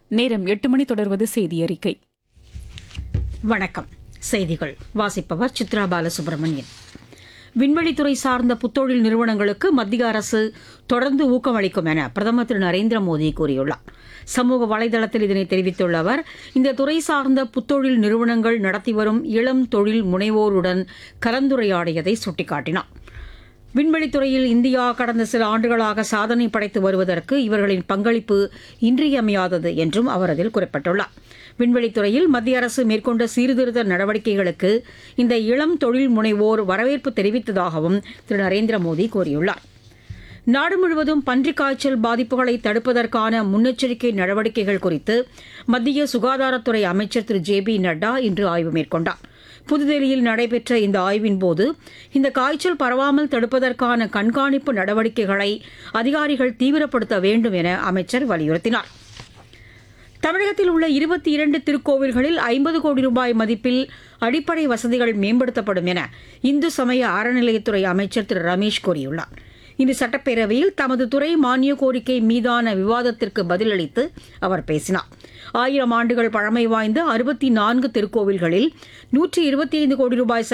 நேரம் எட்டு மணி தொடர்வது செய்தி அறிக்கை வணக்கம் செய்திகள் வாசிப்பவர் சித்ரா பாலசுப்ரமணியன் விண்வெளித்துறை சார்ந்த புத்தொழில் நிறுவனங்களுக்கு மத்திய அரசு தொடர்ந்து ஊக்கமளிக்கும் என பிரதமர் திரு நரேந்திர மோடி கூறியுள்ளார் சமூக வலைதளத்தில் இதனை தெரிவித்துள்ள அவர் இந்த துறை சார்ந்த புத்தொழில் நிறுவனங்கள் நடத்தி வரும் இளம் தொழில் முனைவோருடன் கலந்துரையாடியதை சுட்டிக்காட்டினார் விண்வெளித்துறையில் இந்தியா கடந்த சில ஆண்டுகளாக சாதனை படைத்து வருவதற்கு இவர்களின் பங்களிப்பு இன்றியமையாதது என்றும் அவர் அதில் குறிப்பிட்டுள்ளார் விண்வெளித்துறையில் மத்திய அரசு மேற்கொண்ட சீர்திருத்த நடவடிக்கைகளுக்கு இந்த இளம் தொழில் முனைவோர் வரவேற்பு தெரிவித்ததாகவும் திரு நரேந்திர மோடி கூறியுள்ளார் நாடு முழுவதும் பன்றிக் காய்ச்சல் பாதிப்புகளை தடுப்பதற்கான முன்னெச்சரிக்கை நடவடிக்கைகள் குறித்து மத்திய சுகாதாரத்துறை அமைச்சர் திரு ஜே பி நட்டா இன்று ஆய்வு மேற்கொண்டார் புதுதில்லியில் நடைபெற்ற இந்த ஆய்வின் போது இந்த காய்ச்சல் பரவாமல் தடுப்பதற்கான கண்காணிப்பு நடவடிக்கைகளை அதிகாரிகள் தீவிரப்படுத்த வேண்டும் என அமைச்சர் வலியுறுத்தினார் தமிழகத்தில் உள்ள இருபத்தி இரண்டு திருக்கோவில்களில் ஐம்பது கோடி ரூபாய் மதிப்பில் அடிப்படை வசதிகள் மேம்படுத்தப்படும் என இந்து சமய அறநிலையத்துறை அமைச்சர் திரு ரமேஷ் கூறியுள்ளார் இன்று சட்டப்பேரவையில் தமது துறை மானிய கோரிக்கை மீதான விவாதத்திற்கு பதிலளித்து அவர் பேசினார் ஆயிரம் ஆண்டுகள் பழமை வாய்ந்த அறுபத்தி நான்கு திருக்கோவில்களில் நூற்றி இருபத்தி ஐந்து கோடி ரூபாய்